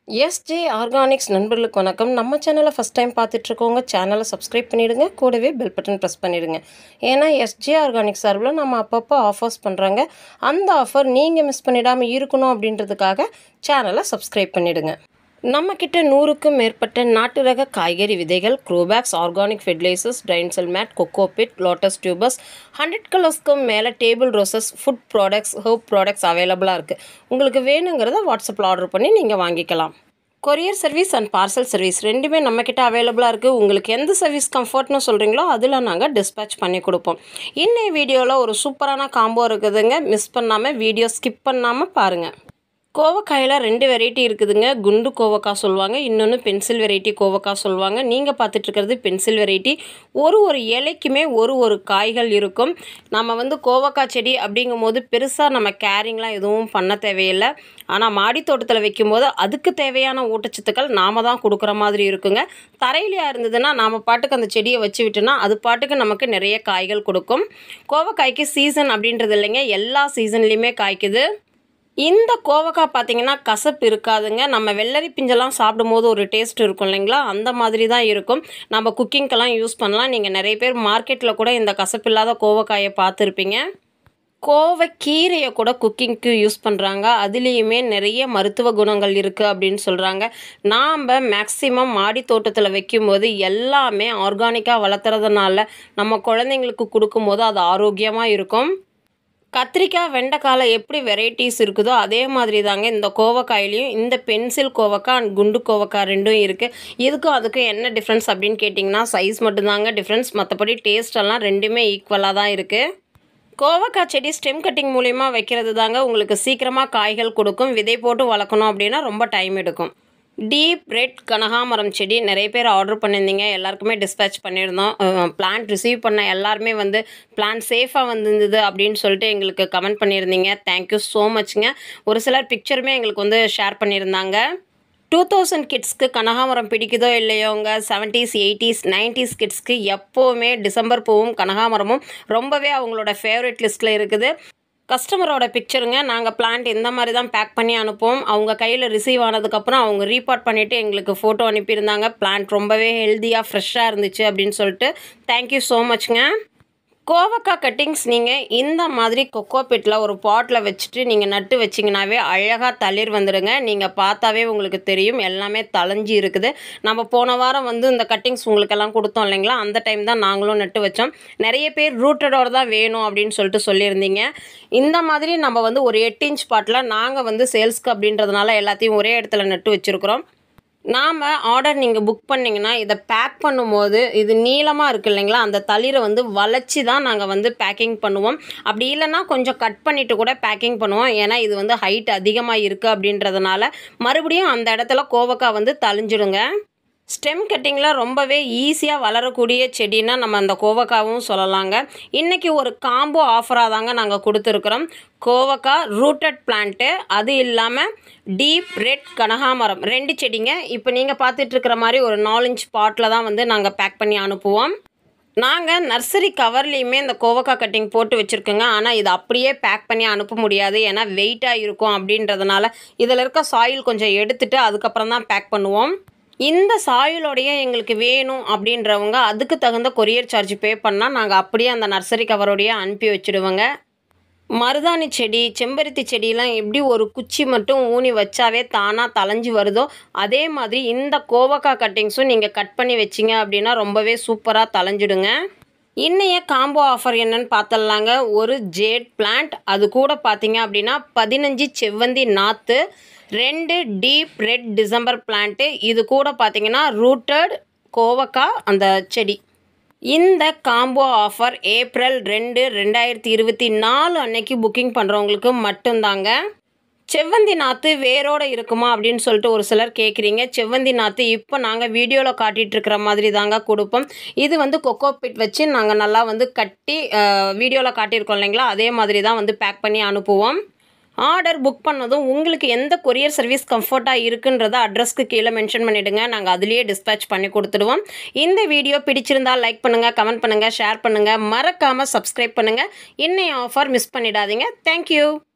SJ organics நண்பர்களுக்கு வணக்கம் நம்ம சேனலை ஃபஸ்ட் டைம் பார்த்துட்ருக்கவங்க சேனலை சப்ஸ்கிரைப் பண்ணிவிடுங்க கூடவே பெல் பட்டன் ப்ரெஸ் பண்ணிவிடுங்க ஏன்னா எஸ்ஜே ஆர்கானிக் சார்பில் நம்ம அப்பப்போ ஆஃபர்ஸ் பண்ணுறாங்க அந்த ஆஃபர் நீங்கள் மிஸ் பண்ணிடாமல் இருக்கணும் அப்படின்றதுக்காக சேனலை சப்ஸ்கிரைப் பண்ணிவிடுங்க நம்மக்கிட்ட நூறுக்கும் மேற்பட்ட நாட்டு ரக காய்கறி விதைகள் grow bags organic fertilisers tinsel mat cocopeat lotus tubers hundred கலர்ஸ்க்கும் மேலே table roses food products herb products அவைலபிளாக இருக்குது உங்களுக்கு வேணுங்கிறத வாட்ஸ்அப்பில் ஆர்டர் பண்ணி நீங்கள் வாங்கிக்கலாம் courier service and parcel service ரெண்டுமே நம்மக்கிட்ட அவைலபிளாக இருக்குது உங்களுக்கு எந்த சர்வீஸ் கம்ஃபர்ட்னு சொல்கிறீங்களோ அதில் நாங்கள் டிஸ்பேச் பண்ணி கொடுப்போம் இன்னைய வீடியோவில் ஒரு சூப்பரான காம்போ இருக்குதுங்க மிஸ் பண்ணாமல் வீடியோ ஸ்கிப் பண்ணாமல் பாருங்கள் கோவக்காயில் ரெண்டு வெரைட்டி இருக்குதுங்க குண்டு கோவக்காய் சொல்லுவாங்க இன்னொன்று பென்சில் வெரைட்டி கோவக்காய் சொல்லுவாங்க நீங்கள் பார்த்துட்ருக்கிறது பென்சில் வெரைட்டி ஒரு ஒரு இலைக்குமே ஒரு ஒரு காய்கள் இருக்கும் நம்ம வந்து கோவக்காய் செடி அப்படிங்கும் போது பெருசாக நம்ம கேரிங்லாம் எதுவும் பண்ண தேவையில்லை ஆனால் மாடி தோட்டத்தில் வைக்கும்போது அதுக்கு தேவையான ஊட்டச்சத்துக்கள் நாம தான் கொடுக்குற மாதிரி இருக்குங்க தரையிலையாக இருந்ததுன்னா நாம் பாட்டுக்கு அந்த செடியை வச்சு விட்டோன்னா அது பாட்டுக்கு நமக்கு நிறைய காய்கள் கொடுக்கும் கோவக்காய்க்கு சீசன் அப்படின்றது இல்லைங்க எல்லா சீசன்லேயுமே காய்க்குது இந்த கோவக்காய் பார்த்தீங்கன்னா கசப்பு இருக்காதுங்க நம்ம வெள்ளரி பிஞ்செல்லாம் சாப்பிடும்போது ஒரு டேஸ்ட் இருக்கும் இல்லைங்களா அந்த மாதிரி தான் இருக்கும் நம்ம குக்கிங்க்கெல்லாம் யூஸ் பண்ணலாம் நீங்கள் நிறைய பேர் மார்க்கெட்டில் கூட இந்த கசப்பு இல்லாத கோவக்காயை பார்த்துருப்பீங்க கோவக்கீரையை கூட குக்கிங்க்கு யூஸ் பண்ணுறாங்க அதுலேயுமே நிறைய மருத்துவ குணங்கள் இருக்குது அப்படின்னு சொல்கிறாங்க நாம் மேக்ஸிமம் மாடி தோட்டத்தில் வைக்கும்போது எல்லாமே ஆர்கானிக்காக வளர்த்துறதுனால நம்ம குழந்தைங்களுக்கு கொடுக்கும்போது அது ஆரோக்கியமாக இருக்கும் கத்திரிக்காய் வெண்டைக்காயில் எப்படி வெரைட்டிஸ் இருக்குதோ அதே மாதிரி தாங்க இந்த கோவக்காயிலையும் இந்த பென்சில் கோவக்காய் அண்ட் குண்டு கோவக்காய் ரெண்டும் இருக்குது இதுக்கும் அதுக்கும் என்ன டிஃப்ரென்ஸ் அப்படின்னு கேட்டிங்கன்னா சைஸ் மட்டும்தாங்க டிஃப்ரென்ஸ் மற்றபடி டேஸ்ட் எல்லாம் ரெண்டுமே ஈக்குவலாக தான் இருக்குது கோவக்காய் செடி ஸ்டெம் கட்டிங் மூலிமா வைக்கிறது தாங்க உங்களுக்கு சீக்கிரமாக காய்கள் கொடுக்கும் விதை போட்டு வளர்க்கணும் அப்படின்னா ரொம்ப டைம் எடுக்கும் டீப் ரெட் கனகாமரம் செடி நிறைய பேர் ஆர்டர் பண்ணியிருந்தீங்க எல்லாருக்குமே டிஸ்பேச் பண்ணியிருந்தோம் பிளான்ட் ரிசீவ் பண்ண எல்லாருமே வந்து பிளான் சேஃபாக வந்திருந்தது அப்படின்னு சொல்லிட்டு எங்களுக்கு கமெண்ட் பண்ணியிருந்தீங்க தேங்க்யூ ஸோ மச்ங்க ஒரு சிலர் பிக்சருமே எங்களுக்கு வந்து ஷேர் பண்ணியிருந்தாங்க டூ தௌசண்ட் கிட்ஸ்க்கு கனகாமரம் பிடிக்குதோ இல்லையோங்க செவன்ட்டீஸ் எயிட்டிஸ் நைன்டிஸ் கிட்ஸ்க்கு எப்போவுமே டிசம்பர் பூவும் கனகாமரமும் ரொம்பவே அவங்களோட ஃபேவரட் லிஸ்ட்டில் இருக்குது கஸ்டமரோட பிக்சருங்க நாங்கள் பிளான்ட் இந்த மாதிரி தான் பேக் பண்ணி அனுப்புவோம் அவங்க கையில் ரிசீவ் ஆனதுக்கப்புறம் அவங்க ரீபார்ட் பண்ணிவிட்டு எங்களுக்கு ஃபோட்டோ அனுப்பியிருந்தாங்க பிளான்ட் ரொம்பவே ஹெல்த்தியாக ஃப்ரெஷ்ஷாக இருந்துச்சு அப்படின்னு சொல்லிட்டு தேங்க்யூ ஸோ மச்ங்க கோவக்காய் கட்டிங்ஸ் நீங்கள் இந்த மாதிரி கொக்கோ பிட்டில் ஒரு பாட்டில் வச்சுட்டு நீங்கள் நட்டு வச்சிங்கனாவே அழகாக தளிர் வந்துடுங்க நீங்கள் பார்த்தாவே உங்களுக்கு தெரியும் எல்லாமே தளைஞ்சி இருக்குது நம்ம போன வாரம் வந்து இந்த கட்டிங்ஸ் உங்களுக்கெல்லாம் கொடுத்தோம் இல்லைங்களா அந்த டைம் தான் நாங்களும் நட்டு வச்சோம் நிறைய பேர் ரூட்டடோட தான் வேணும் அப்படின்னு சொல்லிட்டு சொல்லியிருந்தீங்க இந்த மாதிரி நம்ம வந்து ஒரு எட்டு இன்ச் பாட்டில் நாங்கள் வந்து சேல்ஸ்க்கு அப்படின்றதுனால எல்லாத்தையும் ஒரே இடத்துல நட்டு வச்சுருக்குறோம் நாம் ஆர்டர் நீங்கள் புக் பண்ணிங்கன்னா இதை பேக் பண்ணும்போது இது நீளமாக இருக்குது இல்லைங்களா அந்த தளிரை வந்து வளைச்சி தான் நாங்கள் வந்து பேக்கிங் பண்ணுவோம் அப்படி இல்லைன்னா கொஞ்சம் கட் பண்ணிவிட்டு கூட பேக்கிங் பண்ணுவோம் ஏன்னா இது வந்து ஹைட் அதிகமாக இருக்குது அப்படின்றதுனால மறுபடியும் அந்த இடத்துல கோவக்காய் வந்து தழிஞ்சிடுங்க ஸ்டெம் கட்டிங்கில் ரொம்பவே ஈஸியாக வளரக்கூடிய செடின்னா நம்ம அந்த கோவக்காவும் சொல்லலாங்க இன்றைக்கி ஒரு காம்போ ஆஃபராக தாங்க நாங்கள் கொடுத்துருக்குறோம் கோவக்காய் ரூட்டட் பிளான்ட்டு அது இல்லாமல் டீப் ரெட் கனகாமரம் ரெண்டு செடிங்க இப்போ நீங்கள் பார்த்துட்ருக்கிற மாதிரி ஒரு நாலு இன்ச் பாட்டில் தான் வந்து நாங்கள் பேக் பண்ணி அனுப்புவோம் நாங்கள் நர்சரி கவர்லேயுமே இந்த கோவக்காய் கட்டிங் போட்டு வச்சுருக்கோங்க ஆனால் இது அப்படியே பேக் பண்ணி அனுப்ப முடியாது ஏன்னா வெயிட்டாக இருக்கும் அப்படின்றதுனால இதில் இருக்க சாயில் கொஞ்சம் எடுத்துகிட்டு அதுக்கப்புறம் தான் பேக் பண்ணுவோம் இந்த சாயிலோடைய எங்களுக்கு வேணும் அப்படின்றவங்க அதுக்கு தகுந்த கொரியர் சார்ஜ் பே பண்ணால் நாங்கள் அப்படியே அந்த நர்சரி கவரோடைய அனுப்பி வச்சுடுவோங்க மருதாணி செடி செம்பருத்தி செடியெலாம் எப்படி ஒரு குச்சி மட்டும் ஊனி வச்சாவே தானாக தளைஞ்சு வருதோ அதே மாதிரி இந்த கோவக்காய் கட்டிங்ஸும் நீங்கள் கட் பண்ணி வச்சிங்க அப்படின்னா ரொம்பவே சூப்பராக தளைஞ்சிடுங்க இன்னைய காம்போ ஆஃபர் என்னன்னு பார்த்தலாங்க ஒரு ஜேட் பிளான்ட் அது கூட பார்த்தீங்க அப்படின்னா பதினஞ்சு செவ்வந்தி நாற்று ரெண்டு டீப் ரெட் டிசம்பர் பிளான்ட்டு இது கூட பார்த்தீங்கன்னா ரூட்டட் கோவக்காய் அந்த செடி இந்த காம்போ ஆஃபர் ஏப்ரல் ரெண்டு ரெண்டாயிரத்தி இருபத்தி நாலு அன்னைக்கு புக்கிங் பண்ணுறவங்களுக்கு மட்டும்தாங்க செவ்வந்தி நாற்று வேரோடு இருக்குமா அப்படின்னு சொல்லிட்டு ஒரு சிலர் கேட்குறீங்க செவ்வந்தி நாற்று இப்போ நாங்கள் வீடியோவில் காட்டிகிட்ருக்கிற மாதிரி தாங்க கொடுப்போம் இது வந்து கொக்கோ பிட் வச்சு நாங்கள் நல்லா வந்து கட்டி வீடியோவில் காட்டியிருக்கோம் இல்லைங்களா அதே மாதிரி தான் வந்து பேக் பண்ணி அனுப்புவோம் ஆர்டர் புக் பண்ணதும் உங்களுக்கு எந்த கொரியர் சர்வீஸ் கம்ஃபர்ட்டாக இருக்குன்றத அட்ரஸ்க்கு கீழே மென்ஷன் பண்ணிவிடுங்க நாங்கள் அதுலேயே டிஸ்பேச் பண்ணி கொடுத்துடுவோம் இந்த வீடியோ பிடிச்சிருந்தால் லைக் பண்ணுங்கள் கமெண்ட் பண்ணுங்கள் ஷேர் பண்ணுங்கள் மறக்காமல் சப்ஸ்கிரைப் பண்ணுங்கள் இன்னைய ஆஃபர் மிஸ் பண்ணிடாதீங்க தேங்க்யூ